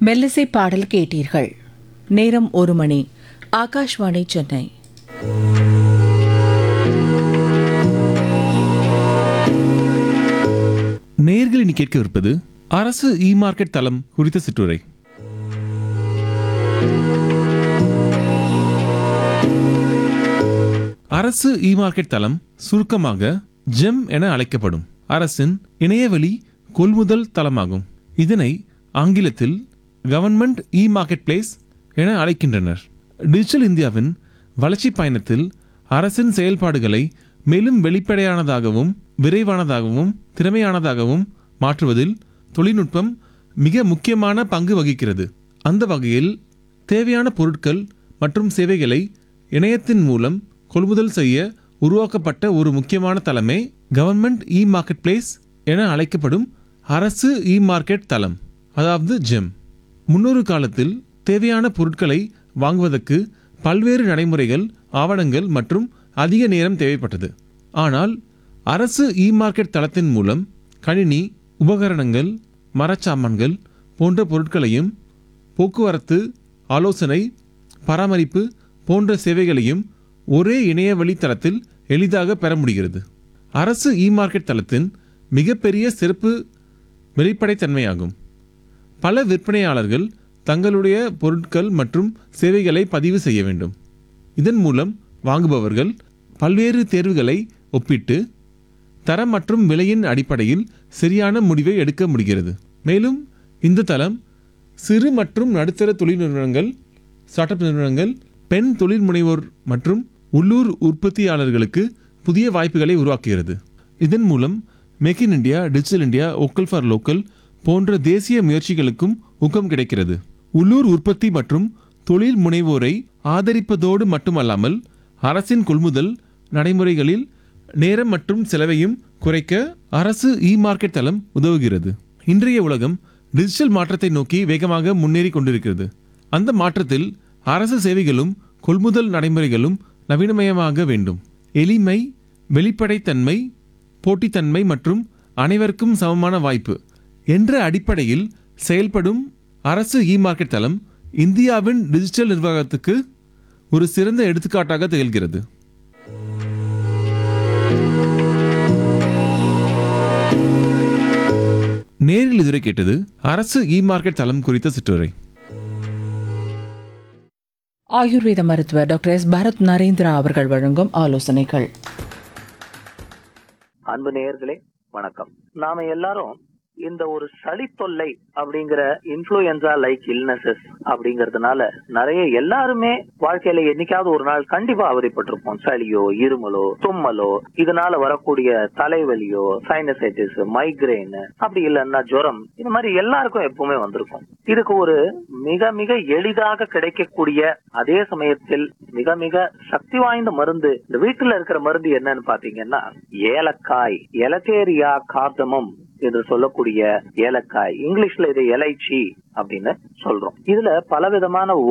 மெல்லிசை பாடல் கேட்டீர்கள் நேரம் ஒரு மணி ஆகாஷ்வாணி சென்னை நேயர்கள் இனி கேட்கவிருப்பது அரசு இ மார்க்கெட் தளம் குறித்த சிற்றுரை அரசு இ மார்க்கெட் தளம் சுருக்கமாக ஜெம் என அழைக்கப்படும் அரசின் இணையவழி கொள்முதல் தளமாகும் இதனை ஆங்கிலத்தில் கவர்மெண்ட் இ மார்க்கெட் பிளேஸ் என அழைக்கின்றனர் டிஜிட்டல் இந்தியாவின் வளர்ச்சி பயணத்தில் அரசின் செயல்பாடுகளை மேலும் வெளிப்படையானதாகவும் விரைவானதாகவும் திறமையானதாகவும் மாற்றுவதில் தொழில்நுட்பம் மிக முக்கியமான பங்கு வகிக்கிறது அந்த வகையில் தேவையான பொருட்கள் மற்றும் சேவைகளை இணையத்தின் மூலம் கொள்முதல் செய்ய உருவாக்கப்பட்ட ஒரு முக்கியமான தளமே கவர்மெண்ட் இ மார்க்கெட் பிளேஸ் என அழைக்கப்படும் அரசு இ மார்க்கெட் தளம் அதாவது ஜெம் முன்னொரு காலத்தில் தேவையான பொருட்களை வாங்குவதற்கு பல்வேறு நடைமுறைகள் ஆவணங்கள் மற்றும் அதிக நேரம் தேவைப்பட்டது ஆனால் அரசு இ மார்க்கெட் தளத்தின் மூலம் கணினி உபகரணங்கள் மரச்சாமான்கள் போன்ற பொருட்களையும் போக்குவரத்து ஆலோசனை பராமரிப்பு போன்ற சேவைகளையும் ஒரே இணைய வழித்தளத்தில் எளிதாக பெற முடிகிறது அரசு இ மார்க்கெட் தளத்தின் மிகப்பெரிய சிறப்பு வெளிப்படைத்தன்மையாகும் பல விற்பனையாளர்கள் தங்களுடைய பொருட்கள் மற்றும் சேவைகளை பதிவு செய்ய வேண்டும் இதன் மூலம் வாங்குபவர்கள் பல்வேறு தேர்வுகளை ஒப்பிட்டு தரம் மற்றும் விலையின் அடிப்படையில் சரியான முடிவை எடுக்க முடிகிறது மேலும் இந்த தளம் சிறு மற்றும் நடுத்தர தொழில் நிறுவனங்கள் ஸ்டார்ட் அப் நிறுவனங்கள் பெண் தொழில் முனைவோர் மற்றும் உள்ளூர் உற்பத்தியாளர்களுக்கு புதிய வாய்ப்புகளை உருவாக்குகிறது இதன் மூலம் make in India digital India vocal for local போன்ற தேசிய முயற்சிகளுக்கும் ஊக்கம் கிடைக்கிறது உள்ளூர் உற்பத்தி மற்றும் தொழில் முனைவோரை ஆதரிப்பதோடு மட்டுமல்லாமல் அரசின் கொள்முதல் நடைமுறைகளில் நேரம் மற்றும் செலவையும் குறைக்க அரசு இ மார்க்கெட் தளம் உதவுகிறது இன்றைய உலகம் டிஜிட்டல் மாற்றத்தை நோக்கி வேகமாக முன்னேறி கொண்டிருக்கிறது அந்த மாற்றத்தில் அரசு சேவைகளும் கொள்முதல் நடைமுறைகளும் நவீனமயமாக வேண்டும் எளிமை வெளிப்படைத்தன்மை போட்டித்தன்மை மற்றும் அனைவருக்கும் சமமான வாய்ப்பு என்ற அடிப்படையில் செயல்படும் அரசு இ மார்க்கெட் தளம் இந்தியாவின் டிஜிட்டல் நிர்வாகத்துக்கு ஒரு சிறந்த எடுத்துக்காட்டாக திகழ்கிறது நேரில் இதுவரை கேட்டது அரசு இ மார்க்கெட் தளம் குறித்த சிற்றுரை ஆயுர்வேத மருத்துவர் டாக்டர் எஸ் பரத் நரேந்திரா அவர்கள் வழங்கும் ஆலோசனைகள் அன்பு நேயர்களே வணக்கம் நாம எல்லாரும் இந்த ஒரு சளி தொல்லை அப்படிங்கிற இன்ஃபுளுயன்சா லைக் இல்னஸஸ் அப்படிங்கறதுனால நிறைய எல்லாருமே வாழ்க்கையில என்னைக்காவது ஒரு நாள் கண்டிப்பா அவதிப்பட்டிருப்போம் சளியோ இருமலோ தும்மலோ இதனால வரக்கூடிய தலைவலியோ சைனசைட்டிஸ் மைக்ரைன் அப்படி இல்லைன்னா ஜுரம் இந்த மாதிரி எல்லாருக்கும் எப்பவுமே வந்திருக்கும் இதுக்கு ஒரு மிக மிக எளிதாக கிடைக்கக்கூடிய அதே சமயத்தில் மிக மிக சக்தி வாய்ந்த மருந்து இந்த வீட்டுல இருக்கிற மருந்து என்னன்னு பாத்தீங்கன்னா ஏலக்காய் எலகேரியா கார்டமம் என்று சொல்லக்கூடிய ஏலக்காய் இங்கிலீஷ்ல இது எலைச்சி அப்படின்னு சொல்றோம் இதுல பலவிதமான